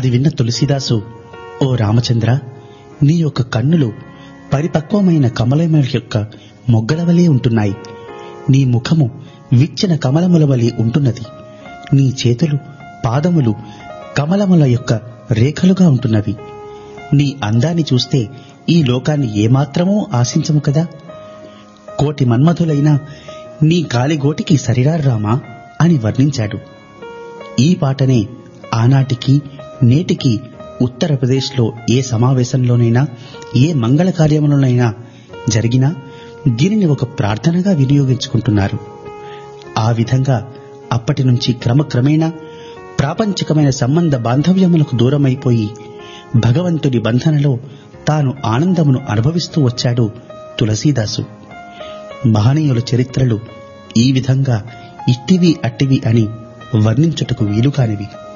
అది విన్న తులసీదాసు ఓ రామచంద్ర నీ యొక్క కన్నులు పరిపక్వమైన కమలముల యొక్క మొగ్గల వలె ఉంటున్నాయి నీ ముఖము విచ్చిన కమలముల వలె ఉంటున్నది నీ చేతులు పాదములు కమలముల యొక్క రేఖలుగా ఉంటున్నవి నీ అందాన్ని చూస్తే ఈ లోకాన్ని ఏమాత్రమూ ఆశించము కదా కోటి మన్మధులైనా నీ గాలిగోటికి సరిరారు రామా అని వర్ణించాడు ఈ పాటనే ఆనాటికి నేటికి ఉత్తరప్రదేశ్లో ఏ సమావేశంలోనైనా ఏ మంగళ కార్యములోనైనా జరిగినా దీనిని ఒక ప్రార్థనగా వినియోగించుకుంటున్నారు ఆ విధంగా అప్పటి నుంచి క్రమక్రమేణా ప్రాపంచికమైన సంబంధ బాంధవ్యములకు దూరమైపోయి భగవంతుడి బంధనలో తాను ఆనందమును అనుభవిస్తూ వచ్చాడు తులసీదాసు మహనీయుల చరిత్రలు ఈ విధంగా ఇట్టివి అట్టివి అని వర్ణించుటకు వీలుకానివి